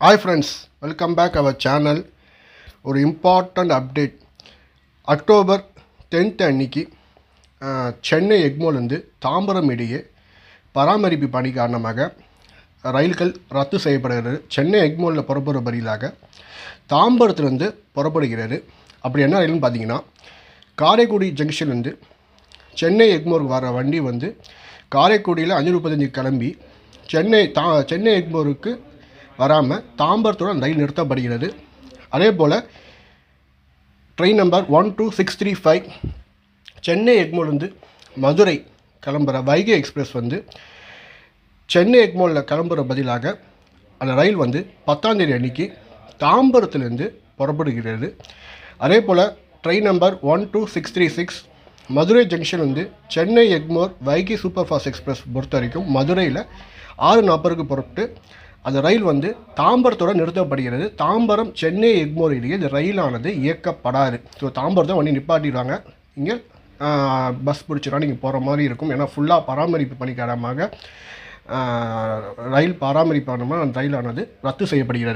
hi friends welcome back our channel ஒரு important update October tenth அன்னைக்கு அஹ், சென்னை எக்மோலேருந்து தாம்பரம் இடையே பராமரிப்பு பணி காரணமாக ரயில்கள் ரத்து செய்யப்படுகிறது சென்னை எக்மோலில் புறப்படுற பதிலாக தாம்பரத்துலேருந்து புறப்படுகிறது அப்படி என்ன ரயில்னு பார்த்தீங்கன்னா காரைக்குடி ஜங்ஷன்லேருந்து சென்னை எக்மோருக்கு வர வண்டி வந்து காரைக்குடியில் அஞ்சு முப்பத்தஞ்சு கிளம்பி சென்னை தா சென்னை எக்மோருக்கு வராமல் தாம்பரத்துடன் ரயில் நிறுத்தப்படுகிறது அதே போல் train number one two six three five Chennai எக்மோலேருந்து மதுரை கிளம்புற வைகை எக்ஸ்பிரஸ் வந்து சென்னை எக்மோலில் கிளம்புற பதிலாக அந்த ரயில் வந்து பத்தாம் தேதி அன்னைக்கு தாம்பரத்துலேருந்து புறப்படுகிறது அதே போல் train number one two six three six Madurai junction வந்து Chennai Egmore Vaigai super fast express பொறுத்த வரைக்கும் மதுரையில் ஆறு நாற்பதுக்கு புறப்பட்டு அந்த ரயில் வந்து தாம்பரத்தோட நிறுத்தப்படுகிறது தாம்பரம் சென்னை எக்மோர் இடையே இந்த ரயிலானது இயக்கப்படாது ஸோ தாம்பரத்தை வண்டி நிப்பாட்டிடுவாங்க இங்கே பஸ் பிடிச்சிடா நீங்கள் போகிற மாதிரி இருக்கும் ஏன்னா ஃபுல்லாக பராமரிப்பு பணி காரணமாக ஆஹ், ரயில் பராமரிப்பு காரணமாக அந்த ரயிலானது ரத்து செய்யப்படுகிறது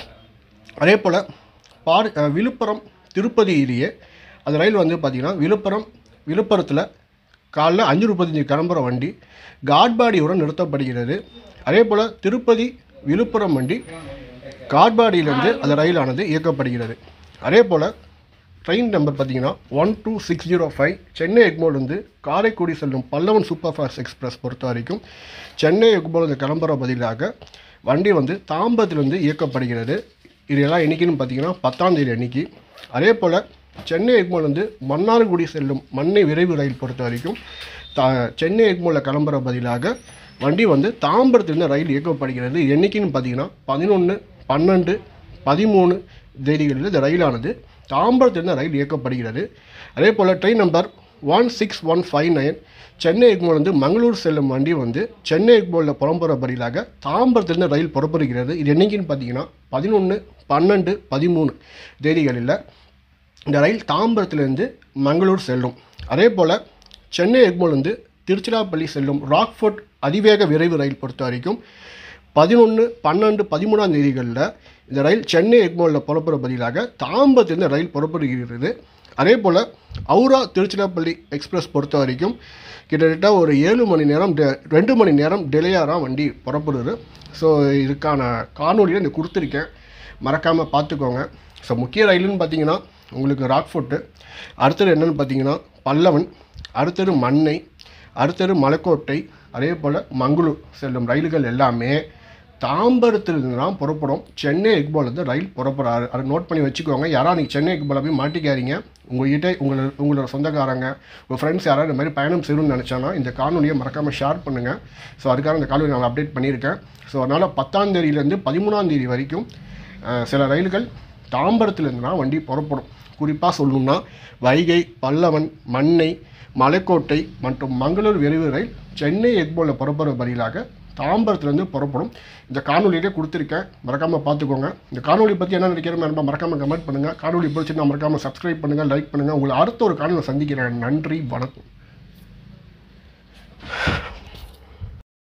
அதே போல் பார் அஹ், விழுப்புரம் திருப்பதியிலேயே அந்த ரயில் வந்து பார்த்திங்கன்னா விழுப்புரம் விழுப்புரத்தில் காலைல அஞ்சு முப்பத்தஞ்சு கிளம்புற வண்டி காட்பாடியுடன் நிறுத்தப்படுகிறது அதே போல் திருப்பதி விழுப்புரம் வண்டி காட்பாடியிலேருந்து அந்த ரயிலானது இயக்கப்படுகிறது அதே போல் ட்ரெயின் நம்பர் பார்த்தீங்கன்னா one two six zero five Chennai எக்மோலேருந்து காரைக்குடி செல்லும் பல்லவன் சூப்பர் ஃபாஸ்ட் எக்ஸ்பிரஸ் பொறுத்த வரைக்கும் சென்னை எக்மோலேருந்து கிளம்புற பதிலாக வண்டி வந்து தாம்பரத்திலிருந்து இயக்கப்படுகிறது இது எல்லாம் என்னைக்குன்னு பார்த்தீங்கன்னா பத்தாம் தேதி அன்னைக்கு அதே போல் சென்னை எக்மோலேருந்து மன்னார்குடி செல்லும் மண்ணை விரைவு ரயில் பொறுத்த வரைக்கும் தா சென்னை எக்மோவில் கிளம்புற பதிலாக வண்டி வந்து தாம்பரத்திலிருந்து ரயில் இயக்கப்படுகிறது என்னைக்குன்னு பார்த்தீங்கன்னா பதினொன்று பன்னெண்டு பதிமூணு தேதிகளில் இந்த ரயிலானது தாம்பரத்திலிருந்து ரயில் இயக்கப்படுகிறது அதே போல் train number one six one five nine Chennai எக்மோலேருந்து மங்களூர் செல்லும் வண்டி வந்து சென்னை எக்மோலில் புறம்புற பதிலாக தாம்பரத்திலிருந்து ரயில் புறப்படுகிறது இது என்னைக்குன்னு பார்த்தீங்கன்னா பதினொன்று பன்னெண்டு பதிமூணு தேதிகளில் இந்த ரயில் தாம்பரத்திலிருந்து மங்களூர் செல்லும் அதே போல் சென்னை எக்மோலேருந்து திருச்சிராப்பள்ளி செல்லும் ராக்ஃபோர்ட் அதிவேக விரைவு ரயில் பொறுத்த வரைக்கும் பதினொன்று பன்னெண்டு பதிமூணாம் தேதிகளில் இந்த ரயில் சென்னை எக்மோலில் புறப்படுற பதிலாக தாம்பரத்திலிருந்து ரயில் புறப்படுகிறது அதே போல் அவுரா திருச்சிராப்பள்ளி எக்ஸ்பிரஸ் பொறுத்த வரைக்கும் கிட்டத்தட்ட ஒரு ஏழு மணி நேரம் டெ- ரெண்டு மணி நேரம் டிலேயாராக வண்டி புறப்படுது ஸோ இதுக்கான காணொலியை இந்த கொடுத்துருக்கேன் மறக்காமல் பார்த்துக்கோங்க ஸோ முக்கிய ரயிலுன்னு பார்த்தீங்கன்னா உங்களுக்கு ராக்ஃபோர்ட்டு அடுத்தது என்னென்னு பார்த்தீங்கன்னா பல்லவன் அடுத்தது மண்ணை அடுத்தது மலைக்கோட்டை அதே போல் மங்களூர் செல்லும் ரயில்கள் எல்லாமே தாம்பரத்திலிருந்து தான் புறப்படும் சென்னை எக்போலேருந்து ரயில் புறப்படுறாரு அதை நோட் பண்ணி வச்சுக்கோங்க யாரா நீங்கள் சென்னை எக்போல போய் மாட்டிக்காதீங்க உங்கள்கிட்ட உங்களை உங்களோட சொந்தக்காரங்க உங்கள் ஃப்ரெண்ட்ஸ் யாராவது இந்த மாதிரி பயணம் செய்யணும்னு நினச்சானா இந்த காணொலியை மறக்காமல் ஷேர் பண்ணுங்கள் ஸோ அதுக்காக இந்த காணொலி நான் அப்டேட் பண்ணியிருக்கேன் ஸோ அதனால் பத்தாம் தேதியிலேருந்து பதிமூணாம் தேதி வரைக்கும் அஹ், சில ரயில்கள் தாம்பரத்திலிருந்து தான் வண்டி புறப்படும் குறிப்பாக சொல்லணும்னா வைகை பல்லவன் மண்ணை மலைக்கோட்டை மற்றும் மங்களூர் விரைவு ரயில் சென்னை எக்மோலில் புறப்படுற பதிலாக தாம்பரத்துலேருந்து புறப்படும் இந்த காணொலியிலே கொடுத்துருக்கேன் மறக்காமல் பார்த்துக்கோங்க இந்த காணொலி பற்றி என்ன நினைக்கிறேன் மறக்காமல் கமெண்ட் பண்ணுங்கள் காணொலி பிடிச்சிருந்தா மறக்காமல் சப்ஸ்கிரைப் பண்ணுங்கள் லைக் பண்ணுங்கள் உங்களை அடுத்த ஒரு காணொலி சந்திக்கிறேன் நன்றி வணக்கம்